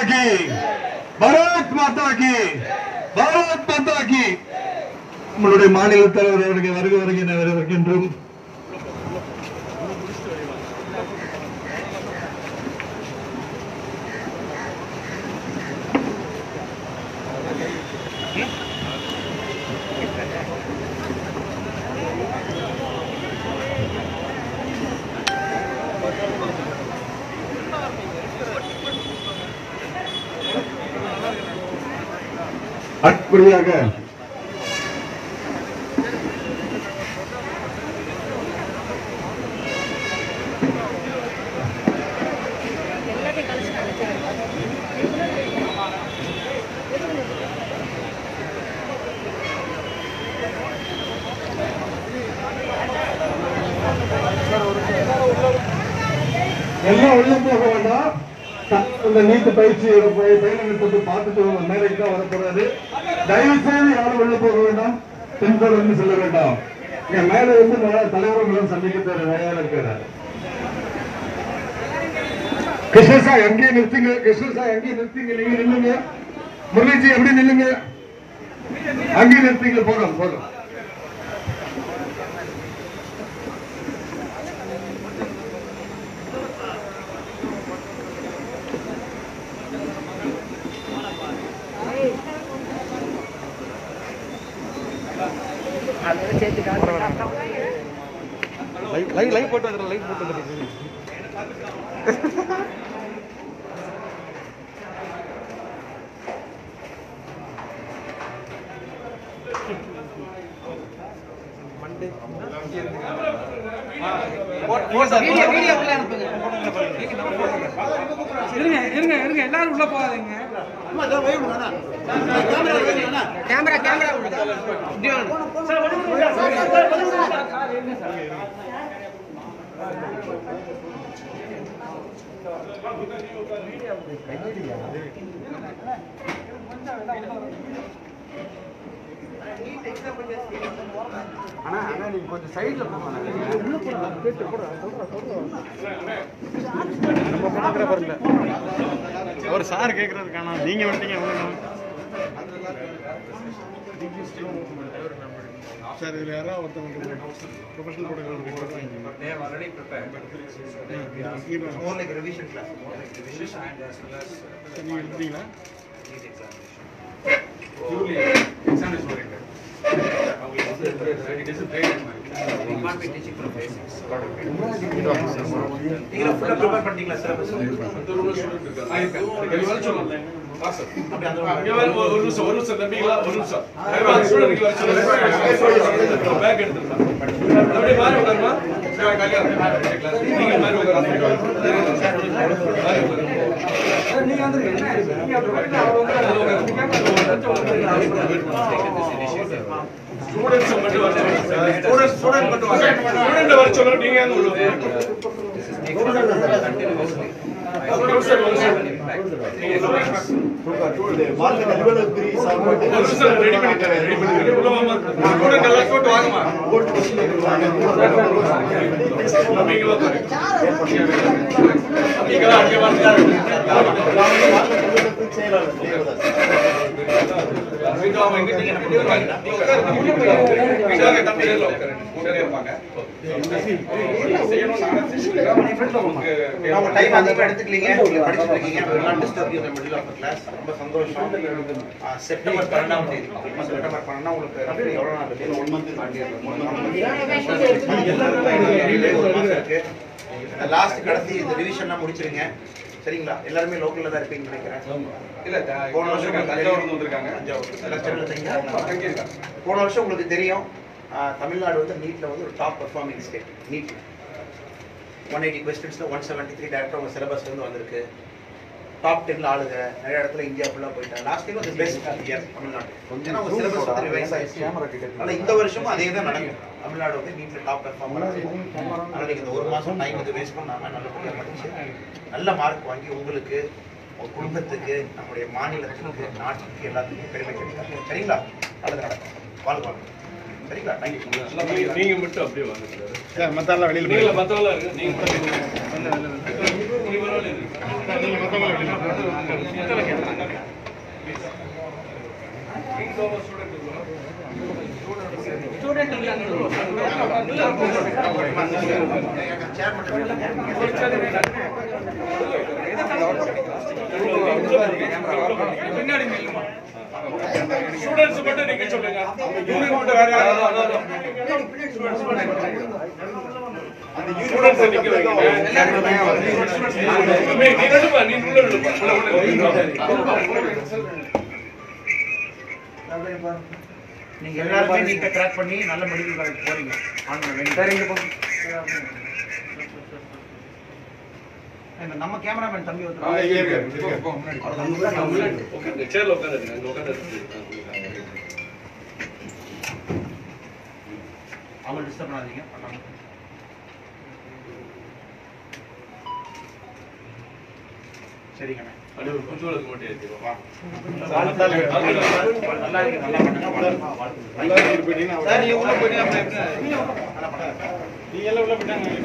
கி பாரத் மாதா கி பாரத் மாதா கி நம்மளுடைய மாநில தலைவர் அவர்கள் வருக வருகின்ற வரவேற்கின்றோம் அடுத்தபடியாக எல்லாம் உள்ள போக வேண்டாம் த- இந்த நீட்டு பயிற்சி பயிலகத்தை பார்த்துட்டு மேலைக்கு தான் வரப்போறாரு தயவு செய்து யாரும் உள்ள போக வேண்டாம் பின்தொடர்ந்து செல்ல வேண்டாம் இங்க மேல இருந்து மேல தலைவர்களும் சந்திக்க தேவை வேலையா இருக்கிறார் கிருஷ்ணசா எங்கேயும் நிறுத்துங்க கிருஷ்ணசா எங்கேயும் நிறுத்துங்க நீங்க நில்லுங்க முரளிஜி எப்படி நில்லுங்க அங்கேயும் நிறுத்துங்க போதும் போதும் லைவ் லைவ் லைவ் போட்டு வந்துடுறேன் லைவ் போட்டு வந்துடுறேன் இருங்க இருங்க இருங்க எல்லாரும் உள்ள போகாதீங்க கேமரா கேமரா இப்படி வாங்க அண்ணா அண்ணா நீங்க கொஞ்சம் சைடுல போங்க நம்ம போட்டோகிராஃபர் இல்ல அவர் சார் கேக்குறது காணோம் நீங்க வந்துட்டீங்க எவ்வளவு சார் இதுல யாராவது ஒருத்தவங்க professional photographer They have already prepared. More like revision class, more like revision and as well as நீங்க எடுத்தீங்களா NEET examination. Purely examination oriented. அவங்களுக்கு வந்து it is a great environment. We can't be teaching from basics. நீங்க full ஆ prepare பண்ணிட்டீங்களா syllabus? அப்படி அந்த ஒரு நிமிஷம் ஒரு நிமிஷம் தம்பிங்களா ஒரு நிமிஷம் அந்த ஸ்டூடெண்ட் வர சொல்லுங்க பேக் எடுத்துக்கலாம் அப்படியே மாறி உட்காருமா நீங்க மாறி ஸ்டூடெண்ட்ஸ் மட்டும் வர ஸ்டூடெண்ட் ஸ்டூடெண்ட் மட்டும் வர ஸ்டூடெண்ட் வர சொல்லுங்க நீங்க அங்க உள்ள ஒரு நிமிஷம் ஒரு நிமிஷம் ரெடி பண்ணி தரேன் ரெடி பண்ணி தரேன் உள்ள வாமா ஸ்டூடெண்ட் எல்லாம் போட்டு வாங்கம்மா நீங்களா நீங்களா அங்கே நம்ம டைம் அதிகமா எடுத்துக்கலீங்க நீங்க படிச்சுட்டு இருக்கீங்க we will not disturb you in the middle of the class ரொம்ப சந்தோஷம் ஆ, செப்டம்பர் பன்னெண்டாம் தேதி செப்டம்பர் பன்னெண்டாம் உங்களுக்கு roughly எவ்வளவு நாள் இருக்கு ஒன் மந்த் லாஸ்ட் கடைசி இந்த ரிவிஷன்லாம் முடிச்சிருங்க சரிங்களா எல்லாருமே லோக்கல்ல தான் இருப்பீங்கன்னு நினைக்கிறேன் இல்ல போன வருஷம் உங்களுக்கு தஞ்சாவூர்ல இருந்து வந்திருக்காங்க தஞ்சாவூர் எல்லாம் சென்னையில தங்கியிருக்காங்க. தங்கியிருக்காங்க போன வருஷம் உங்களுக்கு தெரியும் ஆ, தமிழ்நாடு வந்து நீட்ல வந்து ஒரு top performing state NEET one eighty கொஸ்டின்ஸ்ல ஒன் செவன்டி த்ரீ டேரக்டர் உங்க சிலபஸ்ல இருந்து வந்திருக்கு டாப் டென்ல ஆளுங்க நிறைய இடத்துல இந்தியா ஃபுல்லா போயிட்டாங்க லாஸ்ட் டைம் வந்து பெஸ்ட் இயர் தமிழ்நாடு ஏன்னா உங்க சிலபஸ் வந்து ரிவைஸ் ஆயிடுச்சு அதனால இந்த வருஷமும் அதே தான் நடக்கும் தமிழ்நாடு வந்து நீட்ல டாப் பெர்ஃபார்ம் அதனால நீங்க இந்த ஒரு மாசம் டைம் வந்து வேஸ்ட் பண்ணாம நல்லபடியா படிச்சு நல்ல மார்க் வாங்கி உங்களுக்கு உங்க குடும்பத்துக்கு நம்முடைய மாநிலத்துக்கு நாட்டுக்கு எல்லாத்துக்கும் பெருமை கிடைக்கும் சரிங்களா நல்லது நடக்கும் வாழ்க வாழ்க சரிங்களா தேங்க்யூ நீங்க மட்டும் அப்படியே வாங்க சார் மத்தாலாம் வெளியில நீங்கள மத்தவங்களா இருக்கு நீங்க மட்டும் நீங்க பரவாயில்ல இது. சேர் மட்டும் பின்னாடி நில்லுமா ஸ்டூடெண்ட்ஸ் மட்டும் நீங்க சொல்லுங்க யூனியன் மட்டும் வேற யாராவது ஸ்டூடெண்ட்ஸ் நிக்க வைங்க தம்பி, நீ நில்லுப்பா, நீ உள்ள நில்லுப்பா. உள்ள, உள்ள. நீங்க எல்லாருமே நீட்டை கிராக் பண்ணி நல்ல மெடிக்கல் காலேஜ் போறீங்க சரிங்க நம்ம கேமராமேன் தம்பி ஒருத்தர் உட்காருங்க, சேர்ல உட்காருங்க, அங்க உட்காருங்க. அவங்க டிஸ்டர்ப் பண்ணாதீங்க பண்ணாம சரிங்கண்ணே அப்படியே ஒரு குத்து விளக்கு மட்டும் ஏத்திடுவோம். வா. நல்லா இருக்கு நல்லா பண்ணுங்க வளருங்க வாழ்த்துக்கள் சார் நீங்க உள்ள போயிட்டீங்க அப்புறம் எப்படி? நல்லா பண்ணுங்க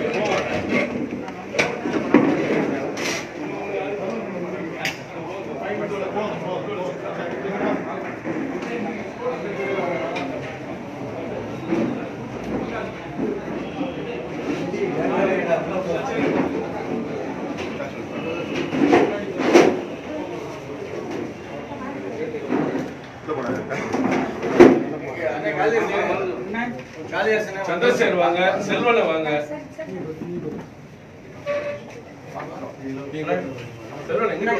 சந்திரசேகர் வாங்க செல்வனை வாங்க செல்வன் எங்க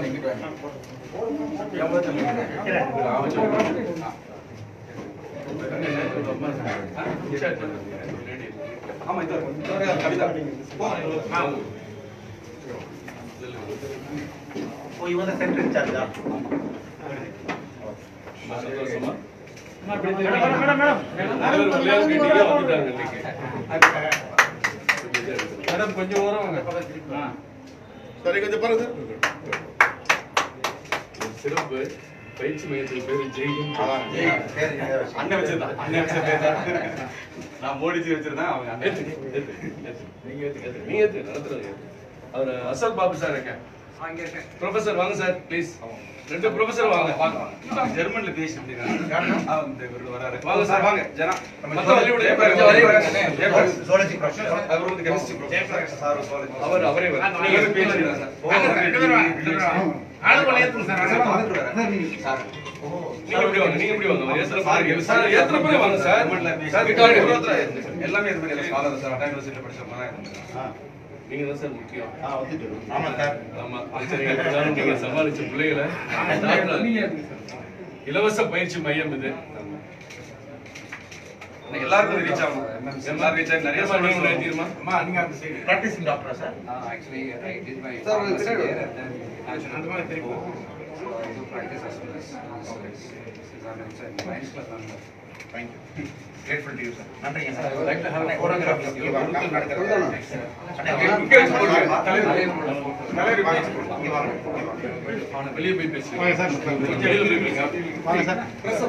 ஓ இவங்க தான் சென்டர் இன்சார்ஜா சந்தோஷமா மேடம் மேடம் மேடம் தலைவர் வரலையா கேட்டீங்க, வந்துட்டாங்க இன்னைக்கு. மேடம் கொஞ்சம் ஓரம் வாங்க சரி கொஞ்சம் பாருங்க ஒரு சிறப்பு பயிற்சி மையத்தில் பேரு ஜெயின் அண்ணன் வச்சிருந்தான் அண்ணன் வச்ச பேர் தான் நான் மோடிஜி வச்சிருந்தேன் அவங்க அண்ணன் நீங்க ஏத்துக்க நீங்க ஏத்துக்க நடத்துறீங்க அவர் அசல் பாபு சார் இருக்கேன் ப்ரொஃபசர் வாங்க சார் ப்ளீஸ் ரெண்டு ப்ரொஃபசர் வாங்க வாங்க அவங்க ஜெர்மன்ல பேசி அவங்க இவர் வராரு வாங்க சார் வாங்க ஜனா மத்த வழி விடு. ஜுவாலஜி ப்ரொஃபசர் அவர் வந்து கெமிஸ்ட்ரி ப்ரொஃபசர் சார் சொல்லுங்க அவர் அவரே வர நீங்க வந்து பேசுறீங்க சார் நீங்க எப்படி வாங்க நீங்க எப்படி வாங்க ஏத்துல பாருங்க சார் ஏத்துல போய் வாங்க சார் சார் கிட்ட எல்லாமே இது பண்ணி ஸ்காலர் சார் அட்டா யூனிவர்சிட்டியில் படிச்சவங்க தான் இருந்தேன் நீங்க தான் சார் முக்கியம் ஆமா சார் ஆமா சரி எப்படினாலும் நீங்க சமாளிச்ச பிள்ளைகளை இலவச பயிற்சி மையம் இது எல்லாருக்கும் ரீச் ஆகும் எல்லாரும் ரீச் ஆகி நிறைய ஏம்மா, நீங்க உள்ள ஏத்திருமா? அம்மா நீங்க அந்த சைடு பிராக்டிசிங் டாக்டரா sir actually, I did my Sir, pharmacy sir, there and then அந்த மாதிரி தெரியும் so I do practice as well as since I'm inside the Lions Club member. Thank you. Grateful to you, sir. நன்றிங்க I would like to have a photograph. வெளியே போய் பேசுங்க கொஞ்சம் வெளியில போய் பேசுங்க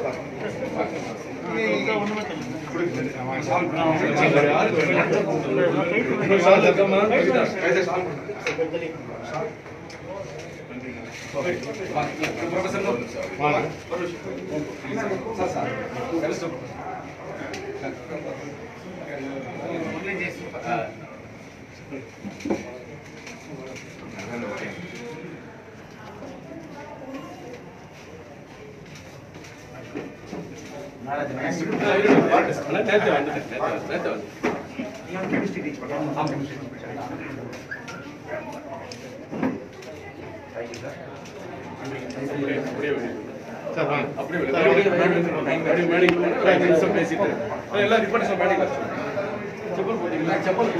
சார் இருக்கமா ஆனா நேத்து வந்துட்டேன் நேத்து நேத்து வந்து கெமிஸ்ட்ரி டீச் பண்ணுறோம் அப்படியே அப்படியே வெளியே சார் வாங்க அப்படியே வெளியே அப்படியே மேடைக்கு போங்க ஒரு அஞ்சு நிமிஷம் பேசிட்டு ஆ, எல்லாம் ரிப்போர்ட்ஸ் மேடைக்கு வர சொல்லுங்க. செப்பல் போட்டீங்களா செப்பல்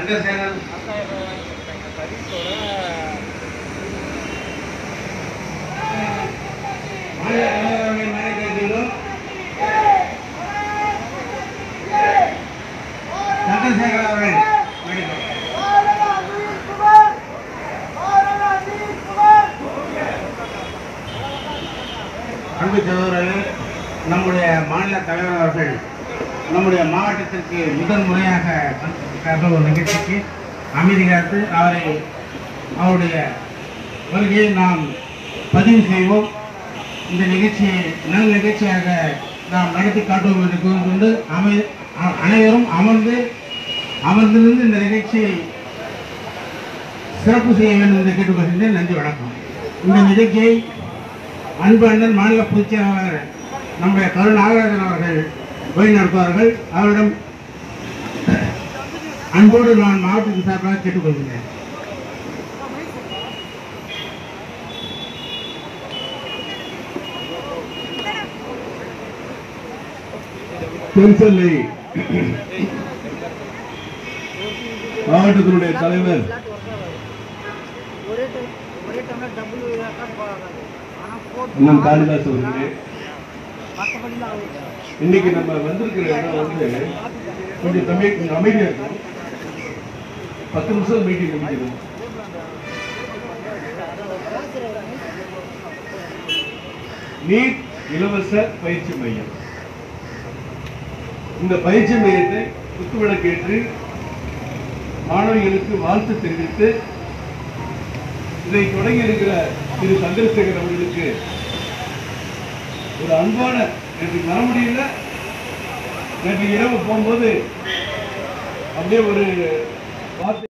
சந்திரசேகர் மாநில தலைவர்கள் மேலே கேட்கிறோம் சந்திரசேகர் அவர்கள் மேடைக்கு அன்பு சகோதரர்களே நம்முடைய மாநில தலைவர் அவர்கள் நம்முடைய மாவட்டத்திற்கு முதன் முறையாக வந்திருக்கிற ஒரு நிகழ்ச்சிக்கு அமைதி காத்து அவரை அவருடைய வருகையை நாம் பதிவு செய்வோம் இந்த நிகழ்ச்சியை நல்ல நிகழ்ச்சியாக நாம் நடத்தி காட்டுவோம் என்று கூறிக்கொண்டு அமை அ- அனைவரும் அமர்ந்து அமர்ந்திருந்து இந்த நிகழ்ச்சியை சிறப்பு செய்ய வேண்டும் என்று கேட்டுக்கொள்கின்றேன் நன்றி வணக்கம் இந்த நிகழ்ச்சியை அன்பு அண்ணன் மாநில பொதுச் செயலாளர் நம்முடைய கருண் நாகராஜன் அவர்கள் வழிநடத்துவார்கள் அவரிடம் அன்போடு நான் மாவட்டத்தின் சார்பாக கேட்டுக்கொள்கிறேன் தென்செல்லை மாவட்டத்தினுடைய தலைவர் அண்ணன் காளிதாஸ் அவர்களே இன்னைக்கு நம்ம வந்திருக்கிற இடம் வந்து கொஞ்சம் தம்பி கொஞ்சம் அமைதியா இருக்கும் பத்து நிமிஷம் மீட்டிங் முடிக்கணும் நீட் இலவச பயிற்சி மையம் இந்த பயிற்சி மையத்தை குத்துவிளக்கேற்று மாணவிகளுக்கு வாழ்த்து தெரிவித்து இதை தொடங்கி இருக்கிற திரு சந்திரசேகர் அவர்களுக்கு ஒரு அன்பான நேற்று வர முடியல நேற்று இரவு போகும்போது அப்படியே ஒரு வார்த்தை